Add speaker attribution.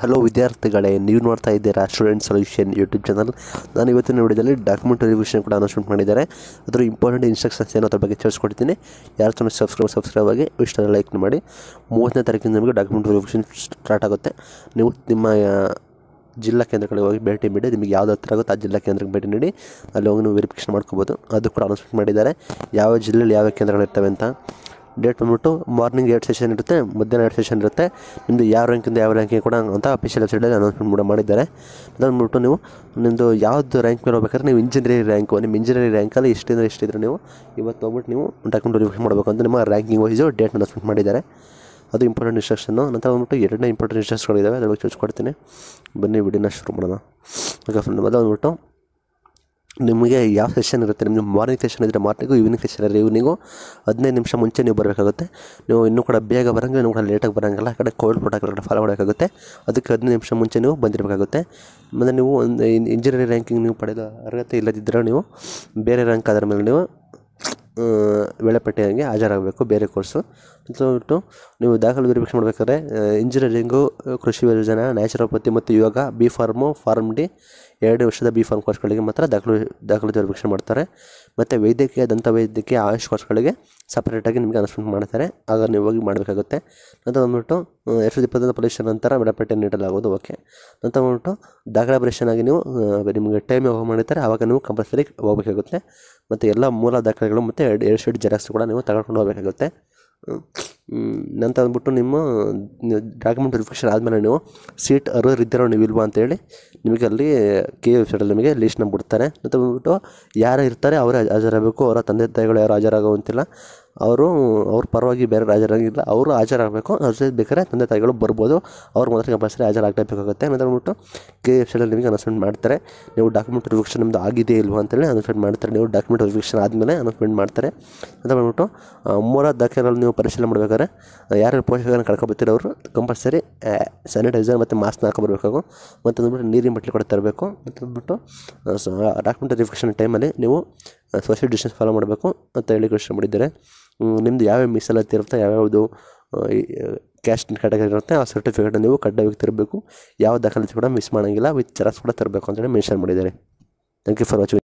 Speaker 1: hello ವಿದ್ಯಾರ್ಥಿಗಳೇ ನೀವು ನೋಡ್ತಾ ಇದ್ದೀರಾ ಸ್ಟೂಡೆಂಟ್ ಸೊಲ್ಯೂಷನ್ ಯೂಟ್ಯೂಬ್ ಚಾನಲ್ ನಾನು ಇವತ್ತಿನ ವಿಡಿಯೋದಲ್ಲಿ ಡಾಕ್ಯುಮೆಂಟ್ ವೆರಿಫಿಕೇಷನ್ ಕೂಡ ಅನೌನ್ಸ್ಮೆಂಟ್ ಮಾಡಿದ್ದಾರೆ ಅದರ ಇಂಪಾರ್ಟೆಂಟ್ ಇನ್ಸ್ಟ್ರಕ್ಷನ್ಸ್ ಏನು ಅದ್ರ ಬಗ್ಗೆ ತಿಳಿಸ್ಕೊಡ್ತೀನಿ ಯಾರು ಚೆನ್ನಾಗಿ ಸಬ್ಸ್ಕ್ರೈಬ್ ಸಬ್ಸ್ಕ್ರೈಬ್ ಆಗಿ ಇಷ್ಟ ಲೈಕ್ ಮಾಡಿ ಮೂವತ್ತನೇ ತಾರೀಕಿಂದ ನಿಮಗೆ ಡಾಕ್ಯುಮೆಂಟ್ ವೆರಿಫಿಕೇಷನ್ ಸ್ಟಾರ್ಟ್ ಆಗುತ್ತೆ ನೀವು ನಿಮ್ಮ ಆ, ಜಿಲ್ಲಾ ಕೇಂದ್ರಗಳಿಗೆ ಹೋಗಿ ಭೇಟಿ ನೀಡಿ ನಿಮಗೆ ಯಾವ್ದು ಹತ್ರ ಆಗುತ್ತೋ ಆ ಜಿಲ್ಲಾ ಕೇಂದ್ರಕ್ಕೆ ಭೇಟಿ ನೀಡಿ ಅಲ್ಲಿ ಹೋಗಿ ನೀವು ವೆರಿಫಿಕೇಷನ್ ಮಾಡ್ಕೋಬೋದು ಅದು ಕೂಡ ಅನೌನ್ಸ್ಮೆಂಟ್ ಮಾಡಿದ್ದಾರೆ ಯಾವ ಜಿಲ್ಲೆಯಲ್ಲಿ ಯಾವ ಕೇಂದ್ರಗಳಿರ್ತವೆ ಅಂತ ಡೇಟ್ ಬಂದ್ಬಿಟ್ಟು ಮಾರ್ನಿಂಗ್ ಎರಡು ಸೆಷನ್ ಇರುತ್ತೆ ಮಧ್ಯಾಹ್ನ ಎರಡು ಸೆಷನ್ ಇರುತ್ತೆ ನಿಮ್ಮದು ಯಾವ ರ್ಯಾಂಕಿಂದ ಯಾವ ರ್ಯಾಂಕಿಂಗ್ ಕೂಡ ಅಂತ ಅಫಿಷಿಯಲ್ ವೆಬ್ಸೈಟಲ್ಲಿ ಅನೌನ್ಸ್ಮೆಂಟ್ ಕೂಡ ಮಾಡಿದ್ದಾರೆ ಅದಂದ್ಬಿಟ್ಟು ನೀವು ನಿಮ್ಮದು ಯಾವ್ದು ರ್ಯಾಂಕ್ ಮೇಲೆ ಹೋಗ್ಬೇಕಾದ್ರೆ ನೀವು ಇಂಜಿನಿಯರಿಂಗ್ ರ್ಯಾಂಕು ನಿಮ್ಮ ಇಂಜಿನಿಯರಿಂಗ್ ರ್ಯಾಂಕಲ್ಲಿ ಇಷ್ಟಿಂದ ಇಷ್ಟಿದ್ರೆ ನೀವು ಇವತ್ತು ಹೋಗ್ಬಿಟ್ಟು ನೀವು ಡಾಕ್ಯುಮೆಂಟ್ ವೆರಿಫಿಕೇಷನ್ ಮಾಡಬೇಕು ಅಂತ ನಿಮ್ಮ ರ್ಯಾಂಕಿಂಗ್ ವೈಸು ಡೇಟ್ ಅನೌನ್ಸ್ಮೆಂಟ್ ಮಾಡಿದ್ದಾರೆ ಅದು ಇಂಪಾರ್ಟೆಂಟ್ ಇನ್ಸ್ಟ್ರಕ್ಷನ್ನು ನಂತರ ಬಂದ್ಬಿಟ್ಟು ಎರಡನೇ ಇಂಪಾರ್ಟೆಂಟ್ ಇನ್ಸ್ಟ್ರಕ್ಷನ್ಗಳಿದ್ದಾವೆ ಅದ್ರ ಬಗ್ಗೆ ತಿಳಿಸ್ಕೊಡ್ತೀನಿ ಬನ್ನಿ ವಿಡಿಯೋನ ಶುರು ಮಾಡೋಣ ಓಕೆ ಫ್ರೆಂಡ್ ಮೊದಲು ಬಂದ್ಬಿಟ್ಟು ನಿಮಗೆ ಯಾವ ಸೆಷನ್ ಇರುತ್ತೆ ನಿಮಗೆ ಮಾರ್ನಿಂಗ್ ಸೆಷನ್ ಇದ್ದರೆ ಮಾರ್ನಿಂಗು ಈವ್ನಿಂಗ್ ಸೆಷನ್ ಇದ್ದರೆ ಈವ್ನಿಂಗು ಹದಿನೈದು ನಿಮಿಷ ಮುಂಚೆ ನೀವು ಬರಬೇಕಾಗುತ್ತೆ ನೀವು ಇನ್ನೂ ಕೂಡ ಬೇಗ ಬರೋಂಗೆ ಇನ್ನೂ ಕೂಡ ಲೇಟಾಗಿ ಬರೋಂಗಿಲ್ಲ ಆ ಕಡೆ ಕೋವಿಡ್ ಪ್ರೋಟೋಕಾಲ್ ಕಡೆ ಫಾಲೋ ಮಾಡಬೇಕಾಗುತ್ತೆ ಅದಕ್ಕೆ ಹದಿನೈದು ನಿಮಿಷ ಮುಂಚೆ ನೀವು ಬಂದಿರಬೇಕಾಗುತ್ತೆ ಮತ್ತು ನೀವು ಒಂದು ಇಂಜಿನಿಯರಿಂಗ್ ರ್ಯಾಂಕಿಂಗ್ ನೀವು ಪಡೆದ ಅರ್ಹತೆ ಇಲ್ಲದಿದ್ದರೆ ನೀವು ಬೇರೆ ರ್ಯಾಂಕ್ ಆದ್ರ ಮೇಲೆ ನೀವು ಆ, ವೇಳಾಪಟ್ಟಿಗೆ ಹಾಜರಾಗಬೇಕು ಬೇರೆ ಕೋರ್ಸು ಅಂತ ಬಿಟ್ಟು ನೀವು ದಾಖಲೆ ವೆರಿಫಿಕೇಷನ್ ಮಾಡಬೇಕಾದ್ರೆ ಇಂಜಿನಿಯರಿಂಗು ಕೃಷಿ ಯೋಜನಾ ನ್ಯಾಚುರೋಪತಿ ಮತ್ತು yoga B Pharm Pharm D ಎರಡು ವರ್ಷದ ಬಿ ಫಾರ್ಮ್ ಕೋರ್ಸ್ಗಳಿಗೆ ಮಾತ್ರ ದಾಖಲು ದಾಖಲೆ ವೆರಿಫಿಕೇಷನ್ ಮಾಡ್ತಾರೆ ಮತ್ತು ವೈದ್ಯಕೀಯ ದಂತ ವೈದ್ಯಕೀಯ ಆಯುಷ್ ಕೋರ್ಸ್ಗಳಿಗೆ ಸಪ್ರೇಟಾಗಿ ನಿಮಗೆ ಅನೌನ್ಸ್ಮೆಂಟ್ ಮಾಡ್ತಾರೆ ಆಗ ನೀವು ಹೋಗಿ ಮಾಡಬೇಕಾಗುತ್ತೆ ನಂತರ ಬಂದ್ಬಿಟ್ಟು ಆ, ಎರಡು ಸಾವಿರದ ಇಪ್ಪತ್ತೊಂದು ಪರೀಕ್ಷೆ ನಂತರ ವೇಳಾಪಟ್ಟಿ ನೀಡಲಾಗುವುದು ಓಕೆ ನಂತರ ಬಂದ್ಬಿಟ್ಟು ದಾಖಲೆ ಪರೀಕ್ಷೆನಾಗಿ ಆಗಿ ನೀವು ಆ, ನಿಮಗೆ ಟೈಮ್ ಯಾವಾಗ ಮಾಡಿರ್ತಾರೆ ಆವಾಗ ನೀವು ಕಂಪಲ್ಸರಿ ಹೋಗಬೇಕಾಗುತ್ತೆ ಮತ್ತು ಎಲ್ಲ ಮೂಲ ದಾಖಲೆಗಳು ಮತ್ತು ಎರಡು ಎರಡು ಶೀಟ್ ಜೆರಾಕ್ಸ್ ಕೂಡ ನೀವು ತಗೊಂಡು ಹೋಗಬೇಕಾಗುತ್ತೆ ಹ್ಮ್, ನಂತರ ಅಂದ್ಬಿಟ್ಟು ನಿಮ್ಮ ಡಾಕ್ಯುಮೆಂಟ್ ವೆರಿಫಿಕೇಷನ್ ಆದಮೇಲೆ ನೀವು ಸೀಟ್ ಅರ್ಹರಿದ್ದೀರೋ ನೀವು ಇಲ್ವಾ ಅಂತೇಳಿ ನಿಮಗೆ ಅಲ್ಲಿ ಕೆ ವೆಬ್ಸೈಟಲ್ಲಿ ನಿಮಗೆ ಲೀಸ್ಟ್ನ ಬಿಡ್ತಾರೆ ನಂತರ ಬಂದ್ಬಿಟ್ಟು ಯಾರು ಇರ್ತಾರೆ ಅವರೇ ಹಾಜರಾಗಬೇಕು ಅವರ ತಂದೆ ತಾಯಿಗಳು ಯಾರು ಹಾಜರಾಗುವಂತಿಲ್ಲ ಅವರು ಅವ್ರ ಪರವಾಗಿ ಬೇರೆ ಹಾಜರಾಗಿಲ್ಲ ಅವರು ಹಾಜರಾಗಬೇಕು ಅವ್ರ ಜೊತೆ ಬೇಕಾದ್ರೆ ತಂದೆ ತಾಯಿಗಳು ಬರ್ಬೋದು ಅವ್ರು ಮಾತ್ರ ಕಂಪಲ್ಸರಿ ಹಾಜರಾಗಲೇಬೇಕಾಗುತ್ತೆ ನಂತರ ಬಂದ್ಬಿಟ್ಟು ಕೆ ವೆಬ್ಸೈಟಲ್ಲಿ ನಿಮಗೆ ಅನೌನ್ಸ್ಮೆಂಟ್ ಮಾಡ್ತಾರೆ ನೀವು ಡಾಕ್ಯುಮೆಂಟ್ ವೆರಿಫಿಕೇಷನ್ ನಿಮ್ಮದು ಆಗಿದೆ ಇಲ್ವಾ ಅಂತೇಳಿ ಅನೌನ್ಸ್ಮೆಂಟ್ ಮಾಡ್ತಾರೆ ನೀವು ಡಾಕ್ಯುಮೆಂಟ್ ವೆರಿಫಿಕೇಷನ್ ಆದಮೇಲೆ ಅನೌನ್ಸ್ಮೆಂಟ್ ಮಾಡ್ತಾರೆ ಅಂತ ಬಂದ್ಬಿಟ್ಟು ಆ, ಮೂಲ ದಾಖಲೆಗಳು ನೀವು ಪರಿಶೀಲನೆ ಮಾಡಬೇಕಾದ್ರೆ ಯಾರ್ಯಾರು ಪೋಷಕರನ್ನು ಕಳ್ಕೊಬರ್ತೀರೋ ಅವರು ಕಂಪಲ್ಸರಿ ಸ್ಯಾನಿಟೈಸರ್ ಮತ್ತು ಮಾಸ್ಕ್ನ ಹಾಕೊಬರ್ಬೇಕು ಮತ್ತು ಅಂದ್ಬಿಟ್ಟು ನೀರಿನ ಬಟ್ಟಲು ಕೂಡ ತರಬೇಕು ಮತ್ತು ಅಂದ್ಬಿಟ್ಟು ಡಾಕ್ಯುಮೆಂಟ್ ವೆರಿಫಿಕೇಷನ್ ಟೈಮಲ್ಲಿ ನೀವು ಸೋಷಿಯಲ್ ಡಿಸ್ಟೆನ್ಸ್ ಫಾಲೋ ಮಾಡಬೇಕು ಅಂತ ಹೇಳಿ ಕೃಷ್ಣ ಮಾಡಿದ್ದಾರೆ ಹ್ಮ್, ನಿಮ್ಮದು ಯಾವ್ಯಾವ ಮೀಸಲಾತಿ ಇರುತ್ತೆ ಯಾವ್ಯಾವುದು ಕ್ಯಾಸ್ಟ್ ಕ್ಯಾಟಗರಿ ಇರುತ್ತೆ ಆ ಸರ್ಟಿಫಿಕೇಟ್ ನೀವು ಕಡ್ಡಾಯವಾಗಿ ತರಬೇಕು ಯಾವ ದಾಖಲಾತಿ ಕೂಡ ಮಿಸ್ ಮಾಡೋಂಗಿಲ್ಲ ವಿತ್ ಜೆರಾಕ್ಸ್ ಕೂಡ ತರಬೇಕು ಅಂತೇಳಿ ಮೆನ್ಷನ್ ಮಾಡಿದ್ದಾರೆ ಥ್ಯಾಂಕ್ ಯು ಫಾರ್ ವಾಚಿಂಗ್